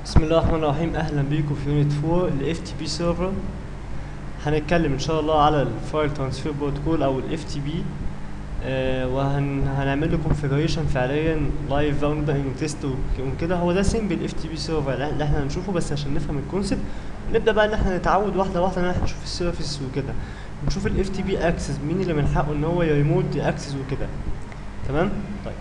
بسم الله الرحمن الرحيم اهلا بيكم في يونت 4 الاف تي بي سيرفر هنتكلم ان شاء الله على الفايل ترانسفير بروتوكول او الاف تي بي وهنعمل له كونفيجريشن فعليا لايف بقى ونبدا نتست وكده هو ده سيمبل اف تي بي سيرفر اللي احنا هنشوفه بس عشان نفهم الكونسيبت نبدا بقى ان احنا نتعود واحده واحده ان احنا نشوف السيرفيس وكده نشوف الاف تي بي اكسس مين اللي من حقه ان هو يريموت اكسس وكده تمام طيب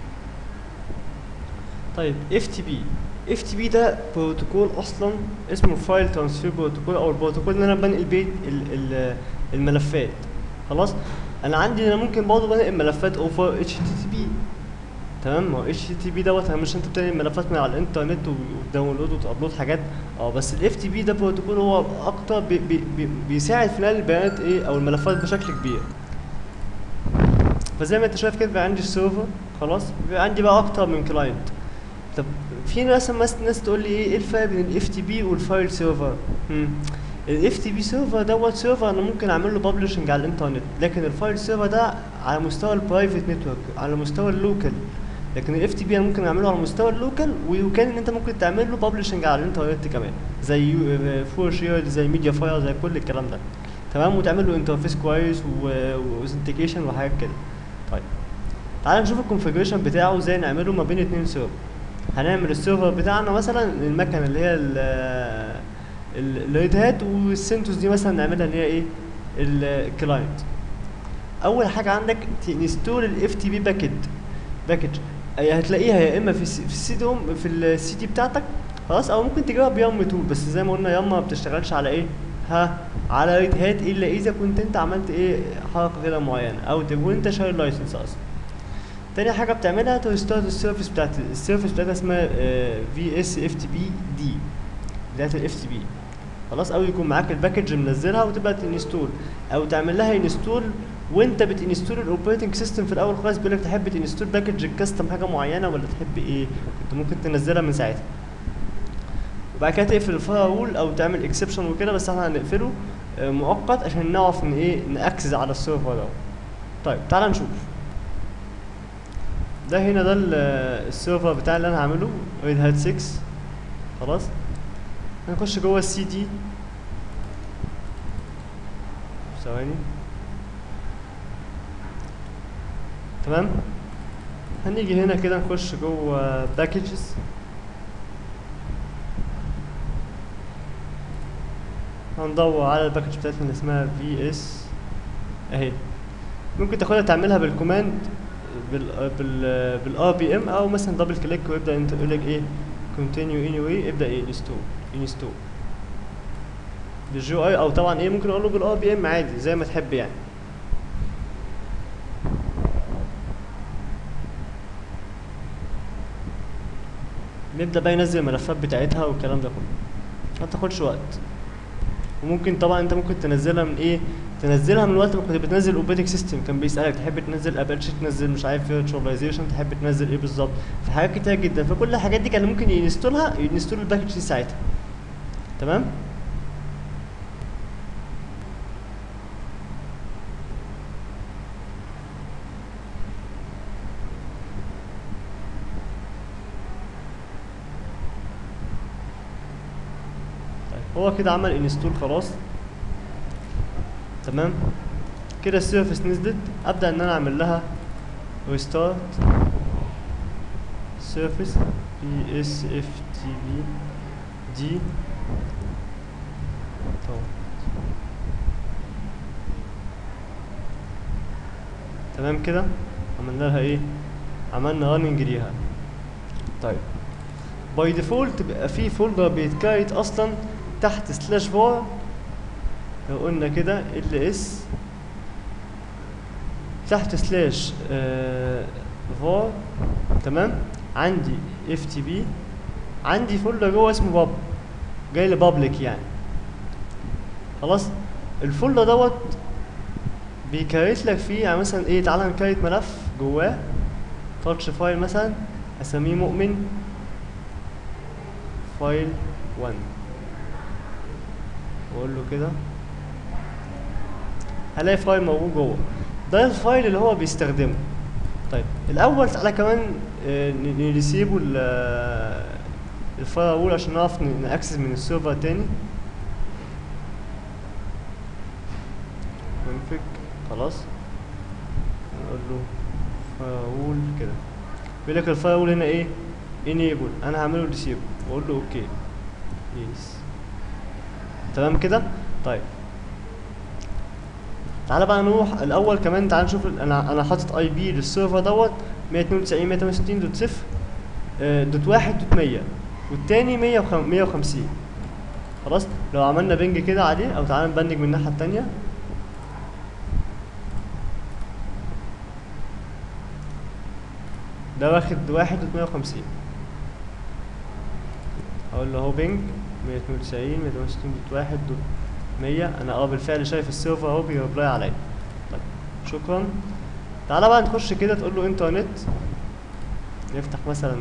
طيب اف تي بي اف تي بي ده بروتوكول اصلا اسمه فايل ترانسفير بروتوكول او البروتوكول اللي انا بنقل بيه ال- ال- الملفات خلاص انا عندي انا ممكن برضه بنقل ملفات اوفر اتش تي تي بي تمام ما هو اتش تي تي بي دوت مش انت بتنقل ملفات من على الانترنت وتداونلود وتابلود حاجات اه بس الاف تي بي ده بروتوكول هو اكتر بي بي بي بيساعد في نقل البيانات ايه او الملفات بشكل كبير فزي ما انت شايف كده بيبقى عندي السيرفر خلاص بيبقى عندي بقى اكتر من كلاينت طب في ناس ناس ناس تقول لي ايه ايه الفرق بين الاف تي بي والفايل سيرفر الاف تي بي سيرفر دوت سيرفر انا ممكن اعمل له ببلشنج على الانترنت لكن الفايل سيرفر ده على مستوى البرايفت نتورك على مستوى اللوكال لكن الاف تي بي انا ممكن اعمله على مستوى اللوكال وكان ان انت ممكن تعمل له ببلشنج على الانترنت كمان زي فور شير زي ميديا فاير زي كل الكلام ده تمام وتعمل له انترفيس كويس واوثنتيكيشن وحاجات كده طيب تعال نشوف الكونفيجريشن بتاعه ازاي نعمله ما بين اتنين سيرفر هنعمل السيرفر بتاعنا مثلا المكنه اللي هي الريد هات والسنتوس دي مثلا نعملها اللي هي ايه الكلاينت اول حاجه عندك تنستول الاف تي بي باكج باكج هتلاقيها يا اما في السي- في السي دوم في السي دي بتاعتك خلاص او ممكن تجيبها بيم تول بس زي ما قلنا يم ما بتشتغلش على ايه ها على ريد هات الا اذا كنت انت عملت ايه حركه كده معينه او تكون انت شايل لايسنس اصلا تاني حاجه بتعملها تريستارت السيرفيس بتاعت السيرفيس بتاعتها اسمها في اس اف تي بي دي بتاعت الاف تي بي خلاص او يكون معاك الباكج منزلها وتبقى تنستول او تعمل لها انستول وانت بتنستول الاوبريتنج سيستم في الاول خالص بيقول لك تحب تنستول باكج كاستم حاجه معينه ولا تحب ايه انت ممكن تنزلها من ساعتها وبعد كده تقفل الفاير او تعمل اكسبشن وكده بس احنا هنقفله آه، مؤقت عشان نعرف ان ايه ناكسس على السيرفر ده طيب تعال نشوف ده هنا ده ال- السيرفر بتاعي اللي انا هعمله ريد هات 6 خلاص هنخش جوه السي دي ثواني تمام هنيجي هنا كده نخش جوه باكجز هندور على الباكج بتاعتنا اللي اسمها في اس اهي ممكن تاخدها تعملها بالكوماند بال بال بالار بي ام او مثلا دبل كليك ويبدا انت يقول لك ايه كونتينيو اني واي ابدا ايه انستول انستول بالجي اي او طبعا ايه ممكن اقول له بالار بي ام عادي زي ما تحب يعني نبدا بقى ينزل الملفات بتاعتها والكلام ده كله ما تاخدش وقت وممكن طبعا انت ممكن تنزلها من ايه تنزلها من وقت ما كنت بتنزل الاوبريتنج سيستم كان بيسالك تحب تنزل اباتشي تنزل مش عارف فيرتشواليزيشن تحب تنزل ايه بالظبط في حاجات كتير جدا فكل الحاجات دي كان ممكن ينستولها ينستول الباكج دي ساعتها تمام طيب هو كده عمل انستول خلاص تمام كده السيرفيس نزلت ابدا ان انا اعمل لها ريستارت سيرفيس بي اس اف تي بي دي تمام كده عملنا لها ايه عملنا راننج ليها طيب باي ديفولت بيبقى في فولدر بيتكايت اصلا تحت سلاش فار لو قلنا كده ال اس تحت سلاش فار تمام عندي اف تي بي عندي فولدر جوه اسمه باب جاي لي بابليك يعني خلاص الفولدر دوت بيكريت لك فيه يعني مثلا ايه تعالى نكريت ملف جواه تاتش فايل مثلا اسميه مؤمن فايل 1 واقول له كده هلاقي فايل موجود جوه ده الفايل اللي هو بيستخدمه طيب الاول تعالى كمان آه، ن- نسيبه ال الفاير وول عشان نعرف ن- ناكسس من السيرفر تاني config خلاص نقول له فاير وول كده بيقول لك الفاير وول هنا ايه enable انا هعمله disable واقول له اوكي يس تمام كده طيب تعالى بقى نروح الاول كمان تعالى نشوف ال- انا انا حاطط اي بي للسيرفر دوت 192 168 دوت صفر آه، دوت واحد دوت 100 والتاني 100 150 خلاص لو عملنا بنج كده عليه او تعالى نبنج من الناحيه التانيه ده واخد واحد دوت 150 اقول له اهو بنج 192 168 دوت واحد دوت 100 انا اه بالفعل شايف السيرفر اهو بيريبلاي عليا طيب شكرا تعالى بقى نخش كده تقول له انترنت نفتح مثلا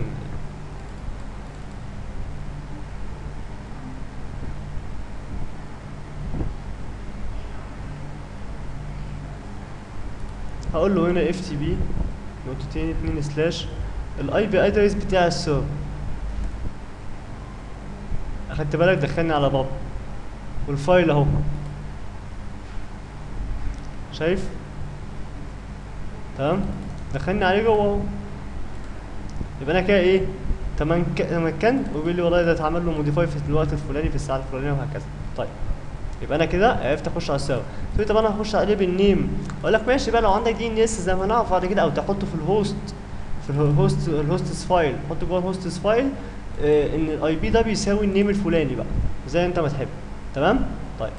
هقول له هنا اف تي بي نقطتين اتنين سلاش الاي بي ادرس بتاع السيرفر اخدت بالك دخلني على باب والفايل اهو شايف تمام دخلني عليه جوه اهو يبقى انا كده ايه تمنك- تمكنت وبيقول لي والله ده اتعمل له موديفاي في الوقت الفلاني في الساعه الفلانيه وهكذا طيب يبقى انا كده عرفت اخش على السيرفر تقول لي طب انا هخش عليه بالنيم اقول لك ماشي بقى لو عندك دي ان اس زي ما نعرف بعد كده او تحطه في الهوست في الهوست الهوستس فايل حط جوه الهوستس فايل آه ان الاي بي ده بيساوي النيم الفلاني بقى زي انت ما تحب تمام طيب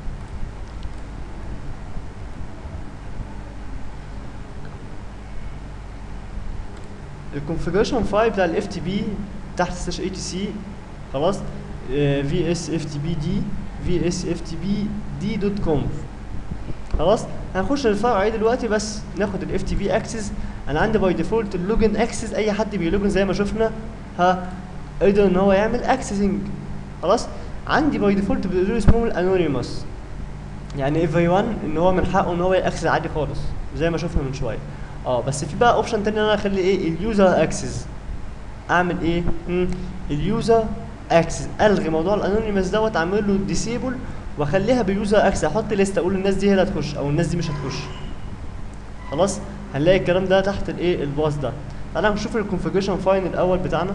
الكونفيجريشن فايل بتاع الاف تي بي تحت سلاش اي تي سي خلاص في اس اف تي بي دي في اس اف تي بي دي دوت كونف خلاص هنخش الفرع عليه دلوقتي بس ناخد الاف تي بي اكسس انا عندي باي ديفولت اللوجن اكسس اي حد بيلوجن زي ما شفنا ها قدر ان هو يعمل اكسسنج خلاص عندي باي ديفولت بيقولوا اسمه الانونيموس يعني ايفري ون ان هو من حقه ان هو ياكسس عادي خالص زي ما شفنا من شويه اه بس في بقى اوبشن تاني ان انا اخلي ايه اليوزر اكسس اعمل ايه مم. اليوزر اكسس الغي موضوع الانونيموس دوت اعمل له ديسيبل واخليها باليوزر اكسس احط ليست اقول الناس دي هي اللي هتخش او الناس دي مش هتخش خلاص هنلاقي الكلام ده تحت الايه الباص ده تعالى نشوف الكونفيجريشن فايل الاول بتاعنا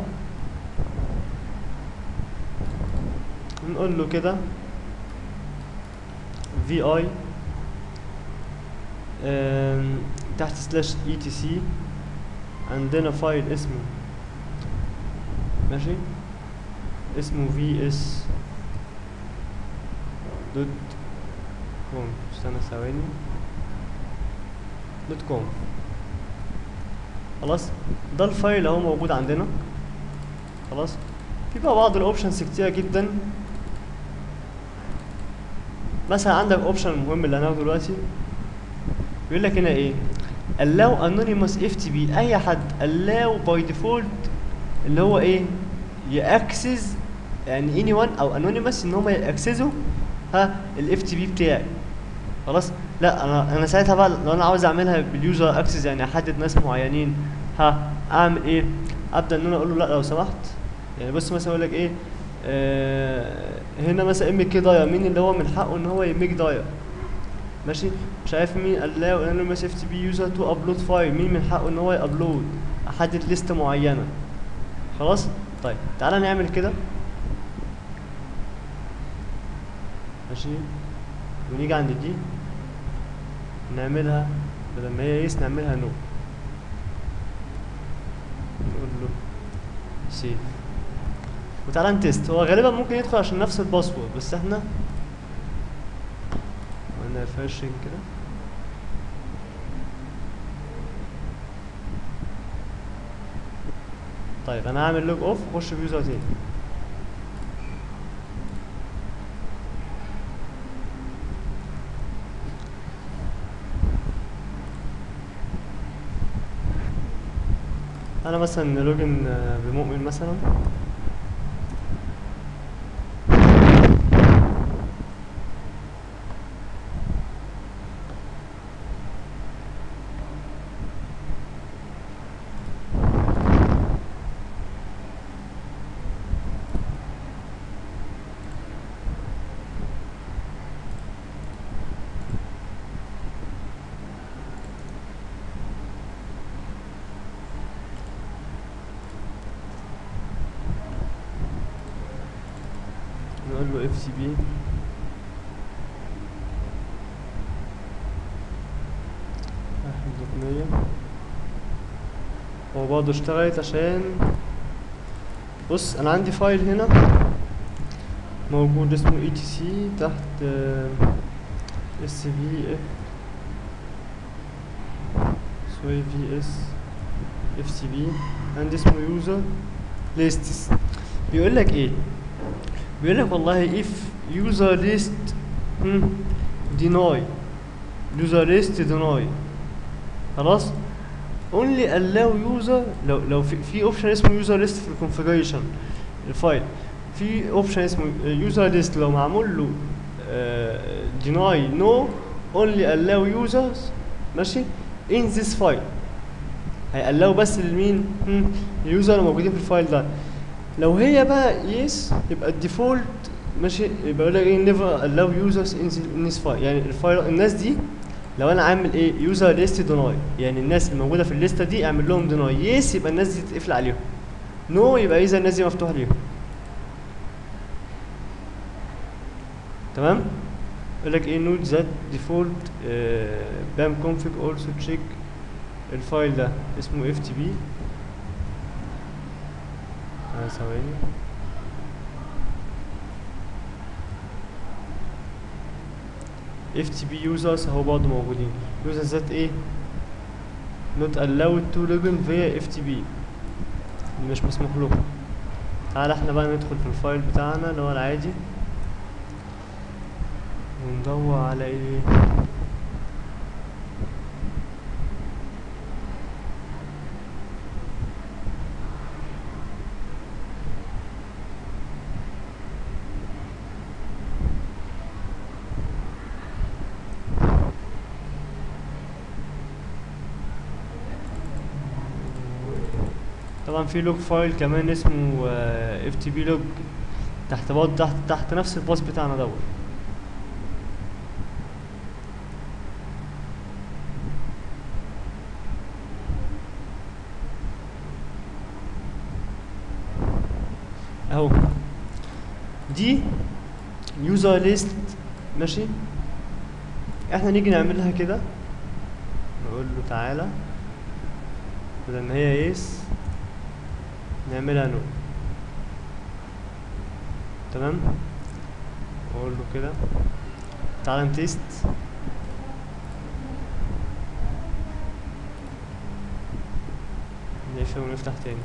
نقول له كده في اي تحت سلاش اي تي سي عندنا فايل اسمه ماشي اسمه في اس دوت كوم استنى ثواني دوت كوم خلاص ده الفايل اهو موجود عندنا خلاص في بقى بعض الاوبشنز كتيره جدا مثلا عندك اوبشن المهم اللي هناخده دلوقتي بيقول لك هنا ايه allow anonymous FTP اي حد allow by default اللي هو ايه ياكسس يعني anyone او anonymous ان هم ياكسسوا ها الاف تي بي بتاعي خلاص لا انا انا ساعتها بقى لو انا عاوز اعملها باليوزر اكسس يعني احدد ناس معينين ها اعمل ايه ابدا ان انا اقول له لا لو سمحت يعني بص مثلا اقول لك ايه آه هنا مثلا ام كي ضايع مين اللي هو من حقه ان هو يميك ضايع ماشي مش عارف مين allow anonymous FTP user to upload file مين من حقه ان هو يابلود احدد ليست معينه خلاص طيب تعالى نعمل كده ماشي ونيجي عند دي نعملها بدل ما هي يس نعملها نو نقول له سيف وتعالى نتست هو غالبا ممكن يدخل عشان نفس الباسورد بس احنا عملنا ريفرشنج كده طيب انا هعمل لوج اوف واخش بيوزر تاني انا مثلا لوجن بمؤمن مثلا نقول له اف تي بي واحد دوت مية هو برضه اشتغلت عشان بص انا عندي فايل هنا موجود اسمه اي تي سي تحت اس في اف سوي في اس اف تي بي عندي اسمه يوزر ليستس بيقول لك ايه بيقول لك والله if user list hmm, deny user list deny خلاص only allow user لو لو في في اوبشن اسمه user list في الكونفيجريشن الفايل في اوبشن اسمه user list لو معمول له آه، deny no only allow users ماشي in this file هيقلقوا بس لمين هم، اليوزر اللي موجودين في الفايل ده لو هي بقى يس يبقى الديفولت ماشي يبقى يقول لك ايه نيفر allow users in this- in this file يعني الفايل الناس دي لو انا عامل ايه يوزر ليست ديناي يعني الناس اللي موجوده في الليسته دي اعمل لهم ديناي يس يبقى الناس دي تقفل عليهم نو no يبقى اذا الناس دي مفتوح ليهم تمام يقول لك ايه نوت ذات ديفولت بام كونفيج اولسو تشيك الفايل ده اسمه اف تي بي ثواني اف تي بي يوزرز اهو برضه موجودين يوزرز ذات ايه not allowed to login via اف تي بي مش مسموح لهم تعال احنا بقى ندخل في الفايل بتاعنا اللي هو العادي وندور على ايه طبعا في لوج فايل كمان اسمه اف تي بي لوج تحت برضه تحت تحت نفس الباص بتاعنا دوت اهو دي يوزر ليست ماشي احنا نيجي نعملها كده نقول له تعالى بدل ما هي يس نعملها نو تمام اقول له كده تعالى نتيست نقفل ونفتح تاني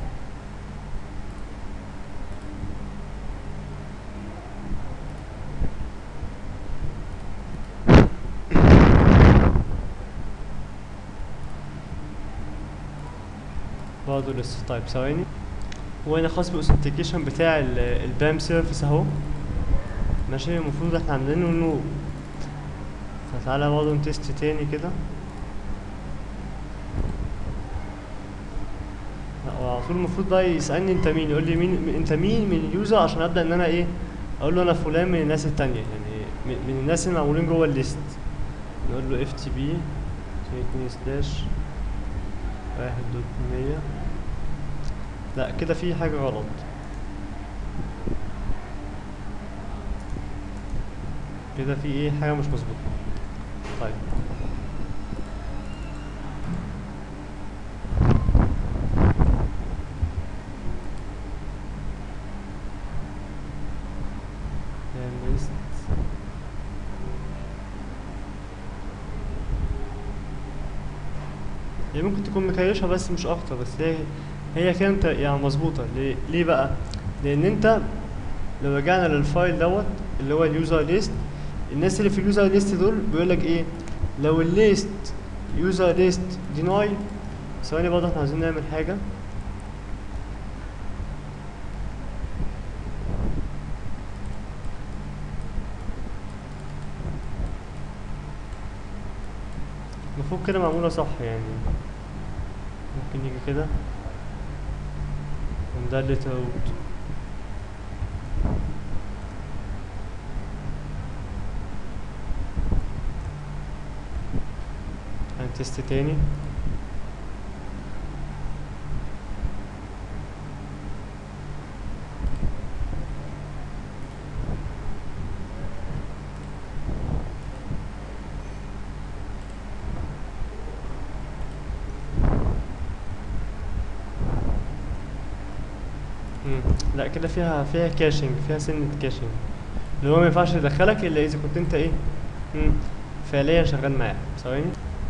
برضه لسه طيب ثواني وهنا خاص بالاوثنتيكيشن بتاع البام سيرفيس اهو ماشي المفروض احنا عاملينه نو فتعالى برضه نتست تاني كده لا هو على طول المفروض بقى يسألني انت مين يقول لي مين انت مين من اليوزر عشان ابدا ان انا ايه اقول له انا فلان من الناس التانية يعني من من الناس اللي معمولين جوه الليست نقول له اف تي بي اتنين سلاش واحد دوت مية لا كده في حاجة غلط كده في ايه حاجة مش مظبوطة طيب list هي ممكن تكون مكيشة بس مش اكتر بس هي هي كانت يعني مظبوطة ليه, ليه بقى لان انت لو رجعنا للفايل دوت اللي هو اليوزر ليست الناس اللي في اليوزر ليست دول بيقول لك ايه لو الليست يوزر ليست ديناي ثواني برضه احنا عايزين نعمل حاجة المفروض كده معمولة صح يعني ممكن نيجي كده وندلت اوت هنتست تاني مم. لا كده فيها فيها كاشنج فيها سنة كاشنج اللي هو ما ينفعش يدخلك الا اذا كنت انت ايه مم. فعليا شغال معاه ثواني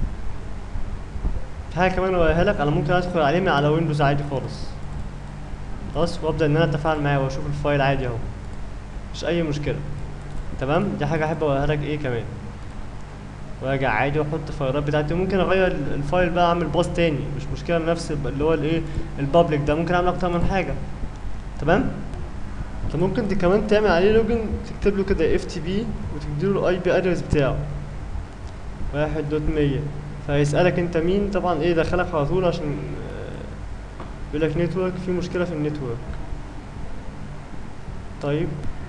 في حاجة كمان اوريها لك انا ممكن ادخل عليه من على ويندوز عادي خالص خلاص وابدا ان انا اتفاعل معاه واشوف الفايل عادي اهو مش اي مشكلة تمام دي حاجة احب اوريها لك ايه كمان وارجع عادي واحط الفايلات بتاعتي ممكن اغير ال- الفايل بقى اعمل باص تاني مش مشكلة نفس الب- اللي هو الايه البابليك ده ممكن اعمل اكتر من حاجة تمام انت ممكن دي كمان تعمل عليه لوجن تكتب له كده اف تي بي وتديله الاي بي ادرس بتاعه واحد دوت مية فهيسألك انت مين طبعا ايه دخلك على طول عشان آه، يقول لك نتورك في مشكلة في النتورك طيب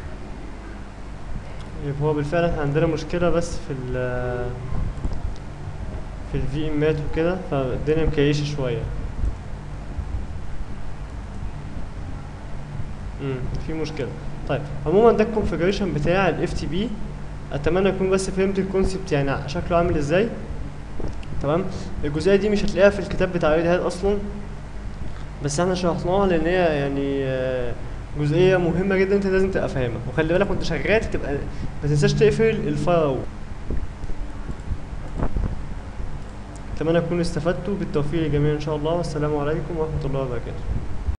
يبقى هو بالفعل احنا عندنا مشكلة بس في ال في الفي امات وكده فالدنيا مكيشة شوية امم في مشكلة طيب عموما ده الكونفيجريشن بتاع الاف تي بي اتمنى اكون بس فهمت الكونسيبت يعني شكله عامل ازاي تمام الجزئيه دي مش هتلاقيها في الكتاب بتاع ريد هات اصلا بس احنا شرحناها لان هي يعني آه، جزئيه مهمه جدا انت لازم تبقى فاهمها وخلي بالك وانت شغال تبقى ما تنساش تقفل الفاير اتمنى تكونوا استفدتوا بالتوفيق للجميع ان شاء الله والسلام عليكم ورحمه الله وبركاته